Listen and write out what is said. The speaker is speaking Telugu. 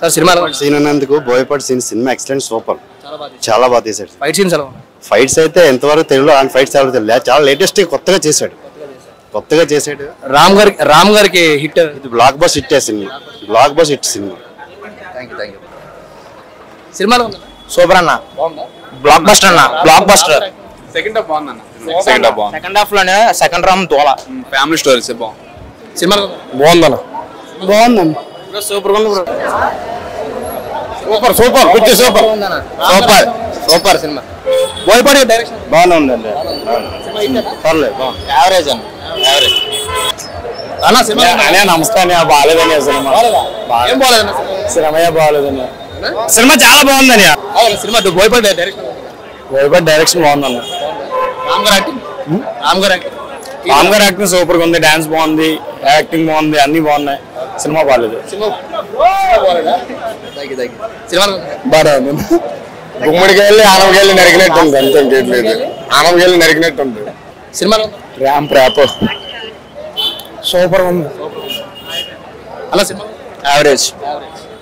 సార్ సినిమాలో సీన్ అన్నందుకు బోయపాటి సీన్ సినిమా ఎక్సలెంట్ సూపర్ చాలా బాగా చాలా బాగా తీశాడు ఫైట్ సీన్స్ ఎలా ఉన్నాయి ఫైట్స్ అయితే ఎంతవరకు తెలుగులో ఆయన ఫైట్స్ చాలా తెలియదు చాలా లేటెస్ట్ కొత్తగా చేశాడు కొత్తగా చేశాడు రామ్ గారికి రామ్ గారికి హిట్ ఇది బ్లాక్ బస్ హిట్ సినిమా బ్లాక్ బస్ హిట్ సినిమా థ్యాంక్ యూ థ్యాంక్ యూ సినిమాలో ఉందా సూపర్ అన్న బాగుందా బ్లాక్ బస్టర్ అన్న బ్లాక్ బస్టర్ సెకండ్ హాఫ్ బాగుంది అన్న సెకండ్ హాఫ్ బాగుంది సెకండ్ హాఫ్ లోనే సెకండ్ రామ్ తోల ఫ్యామిలీ స్టోరీస్ బాగుంది సినిమాలో ఉందా? బాగుందన్న బాగుందన్న సూపర్ సూపర్ సూపర్ పిచ్చి సూపర్ సూపర్ సూపర్ సినిమా బోయపాటి డైరెక్షన్ బాగానే ఉందండి పర్లేదు యావరేజ్ అన్న యావరేజ్ అన్న సినిమా అనే నమస్కారం బాగాలేదని సినిమా ఏం బాగాలేదు సినిమా బాగాలేదని సినిమా చాలా బాగుందని సినిమా బోయపాటి డైరెక్షన్ వైబట్ డైరెక్షన్ బాగుందన్న రామ్ గారు యాక్టింగ్ రామ్ గారు యాక్టింగ్ రామ్ గారు యాక్టింగ్ సూపర్ గా ఉంది డాన్స్ బాగుంది యాక్టింగ్ బాగుంది అన్ని బాగున్నాయి సినిమా బాగాలేదు సినిమా బాగాలేదా థ్యాంక్ యూ థ్యాంక్ యూ సినిమాలో ఉందా? బాగానే ఉంది గుమ్మడికాయలు ఆనవకాయలు నరికినట్టు ఉంది అంతే ఇంకేం లేదు ఆనవకాయలు నరికినట్టు ఉంది సినిమాలో ఉందా? ర్యాంప్ ర్యాప్ సూపర్ ఉంది అలా సినిమా యావరేజ్ యావరేజ్